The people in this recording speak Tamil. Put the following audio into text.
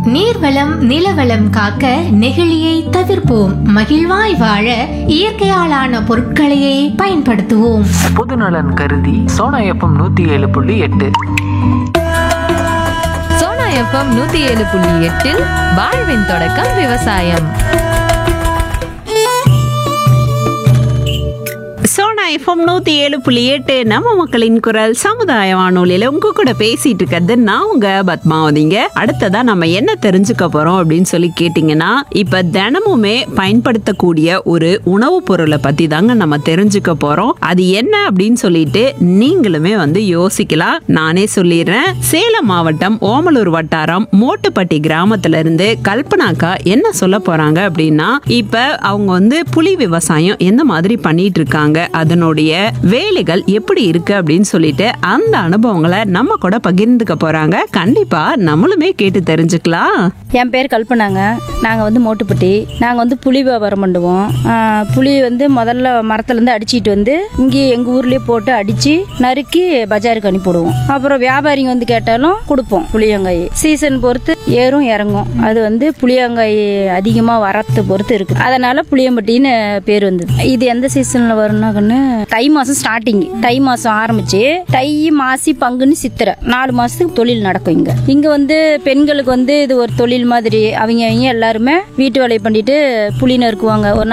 நீர்வளம் நிலவளம் காக்க நெகிழியை தவிர்ப்போம் மகிழ்வாய் வாழ இயற்கையாலான பொருட்களையே பயன்படுத்துவோம் பொதுநலன் கருதி சோனா எஃப்எம் நூத்தி ஏழு புள்ளி எட்டு சோனா எஃப்எம் நூத்தி ஏழு புள்ளி எட்டில் வாழ்வின் தொடக்கம் விவசாயம் சோனா எஃப்எம் நூத்தி ஏழு புள்ளி எட்டு நம்ம மக்களின் குரல் சமுதாய வானொலியில உங்க கூட பேசிட்டு இருக்கிறது நான் உங்க பத்மாவதிங்க அடுத்ததா நம்ம என்ன தெரிஞ்சுக்க போறோம் அப்படின்னு சொல்லி கேட்டீங்கன்னா இப்ப தினமுமே பயன்படுத்தக்கூடிய ஒரு உணவுப் பொருளை பத்தி தாங்க நம்ம தெரிஞ்சுக்க போறோம் அது என்ன அப்படின்னு சொல்லிட்டு நீங்களுமே வந்து யோசிக்கலாம் நானே சொல்லிடுறேன் சேலம் மாவட்டம் ஓமலூர் வட்டாரம் மோட்டுப்பட்டி கிராமத்துல இருந்து கல்பனாக்கா என்ன சொல்ல போறாங்க அப்படின்னா இப்ப அவங்க வந்து புலி விவசாயம் எந்த மாதிரி பண்ணிட்டு இருக்காங்க அதனுடைய வேலைகள் எப்படி இருக்கு அப்படின்னு சொல்லிட்டு அந்த அனுபவங்களை நம்ம கூட பகிர்ந்துக்க போறாங்க கண்டிப்பா நம்மளுமே கேட்டு தெரிஞ்சுக்கலாம் என் பேர் கல்பனாங்க நாங்கள் வந்து மோட்டுப்பட்டி நாங்கள் வந்து புளி வியாபாரம் பண்ணுவோம் ஆ, புளி வந்து முதல்ல மரத்துலேருந்து அடிச்சிட்டு வந்து இங்கே எங்கள் ஊர்லேயே போட்டு அடித்து நறுக்கி பஜாருக்கு அனுப்பிவிடுவோம் அப்புறம் வியாபாரிங்க வந்து கேட்டாலும் கொடுப்போம் புளியங்காய் சீசன் பொறுத்து ஏறும் இறங்கும் அது வந்து புளியங்காய் அதிகமாக வரத்தை பொறுத்து இருக்கு அதனால புளியம்பட்டின்னு பேர் வந்தது இது எந்த சீசனில் வரும்னாக்கன்னு தை மாதம் ஸ்டார்டிங் தை மாதம் ஆரம்பிச்சு தை மாசி பங்குன்னு சித்திரை நாலு மாதத்துக்கு தொழில் நடக்கும் இங்கே இங்கே வந்து பெண்களுக்கு வந்து இது ஒரு தொழில் மாதிரி அவங்க அவங்க எல்லாருமே வீட்டு வேலையை பண்ணிட்டு புளி நறுக்குவாங்க ஒரு